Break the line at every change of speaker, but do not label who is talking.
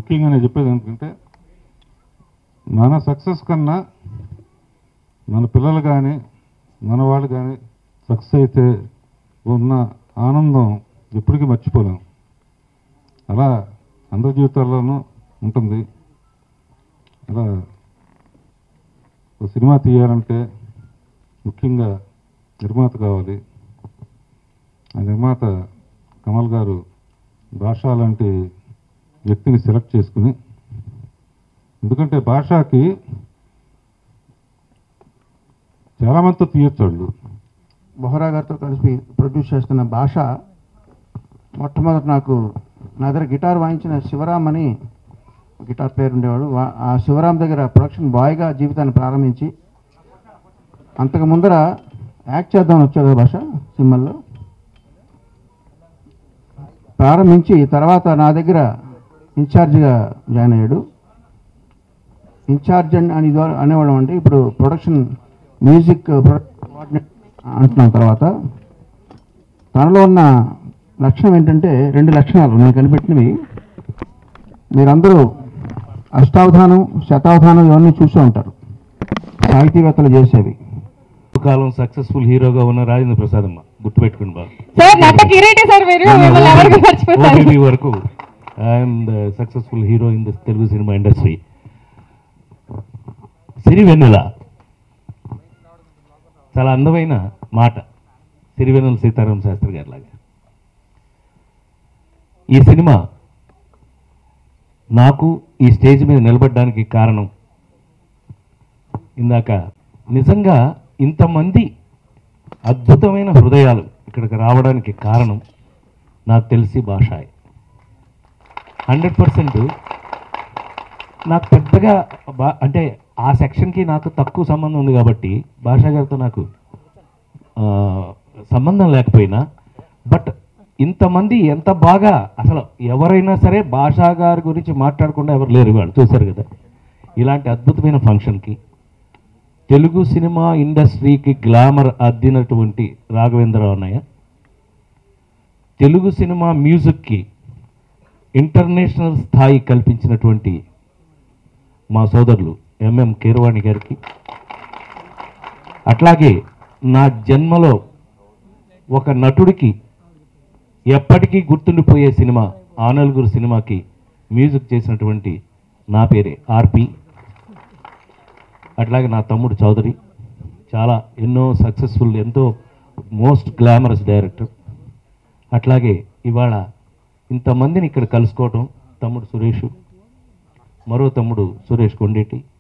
ముఖ్యంగా నేను చెప్పేది ఏంటంటే మన సక్సెస్ కన్నా మన పిల్లలు కానీ మన వాళ్ళు కానీ సక్సెస్ అయితే ఉన్న ఆనందం ఎప్పటికీ మర్చిపోలేం అలా అందరి జీవితాల్లోనూ ఉంటుంది అలా ఒక సినిమా తీయాలంటే ముఖ్యంగా నిర్మాత కావాలి ఆ నిర్మాత కమల్ గారు భాష లాంటి వ్యక్తిని సెలెక్ట్ చేసుకుని ఎందుకంటే భాషకి చాలామందితో తీయొచ్చు వాళ్ళు
బొహరా గారితో కలిసి ప్రొడ్యూస్ చేస్తున్న భాష మొట్టమొదట నాకు నా దగ్గర గిటార్ వాయించిన శివరామ్ అని గిటార్ ప్లేయర్ ఉండేవాడు వా- ఆ శివరామ్ దగ్గర ప్రొడక్షన్ బాయ్గా జీవితాన్ని ప్రారంభించి అంతకు ముందర యాక్ట్ చేద్దామని వచ్చేది భాష సినిమాల్లో ప్రారంభించి తర్వాత నా దగ్గర ఇన్ఛార్జిగా జాయిన్ అయ్యాడు ఇన్ఛార్జ్ అని అని ద్వారా అనేవాళ్ళం అంటే ఇప్పుడు ప్రొడక్షన్ మ్యూజిక్ కోఆర్డినేట్ అంటున్నాం తర్వాత తనలో ఉన్న లక్షణం ఏంటంటే రెండు లక్షణాలు నేను కనిపెట్టినవి మీరందరూ అష్టావధానం శతావధానం ఇవన్నీ చూసే ఉంటారు సాహితీవేత్తలు చేసేవి
కాలం సక్సెస్ఫుల్ హీరోగా ఉన్న రాజేంద్ర ప్రసాద్ అమ్మ గుర్తుపెట్టుకుని బాగా
సార్ నట్ట కిరీటి సార్ మీరు మిమ్మల్ని ఎవరికి మర్చిపోతారు
ఓటీటీ వరకు I'm the successful hero in the Telugu cinema industry Sirivennela చాలా అందమైన మాట సిరివెన్నెల సీతారామ శాస్త్రి గారి లాగా ఈ సినిమా నాకు ఈ స్టేజ్ మీద నిలబడడానికి కారణం ఇందాక నిజంగా ఇంతమంది అద్భుతమైన హృదయాలు ఇక్కడికి రావడానికి కారణం నాకు తెలిసి భాషాయ్ హండ్రెడ్ పర్సెంట్ నాకు పెద్దగా బా అంటే ఆ సెక్షన్కి నాకు తక్కువ సంబంధం ఉంది కాబట్టి భాషా గారితో నాకు ఆ, సంబంధం లేకపోయినా బట్ ఇంతమంది ఎంత బాగా అసలు ఎవరైనా సరే భాషా గారి గురించి మాట్లాడకుండా ఎవరు లేరు వాళ్ళు చూశారు కదా ఇలాంటి అద్భుతమైన ఫంక్షన్కి తెలుగు సినిమా ఇండస్ట్రీకి గ్లామర్ అద్దినటువంటి రాఘవేంద్రరావు అన్నయ్య తెలుగు సినిమా మ్యూజిక్కి ఇంటర్నేషనల్ స్థాయి కల్పించినటువంటి మా సోదరులు ఎంఎం కీరవాణి గారికి అట్లాగే నా జన్మలో ఒక నటుడికి ఎప్పటికీ గుర్తుండిపోయే సినిమా ఆ నలుగురు సినిమాకి మ్యూజిక్ చేసినటువంటి నా పేరే ఆర్పి అట్లాగే నా తమ్ముడు చౌదరి చాలా ఎన్నో సక్సెస్ఫుల్ ఎంతో మోస్ట్ గ్లామరస్ డైరెక్టర్ అట్లాగే ఇవాళ ఇంతమందిని ఇక్కడ కలుసుకోవటం తమ్ముడు సురేష్ మరో తమ్ముడు సురేష్ కొండేటి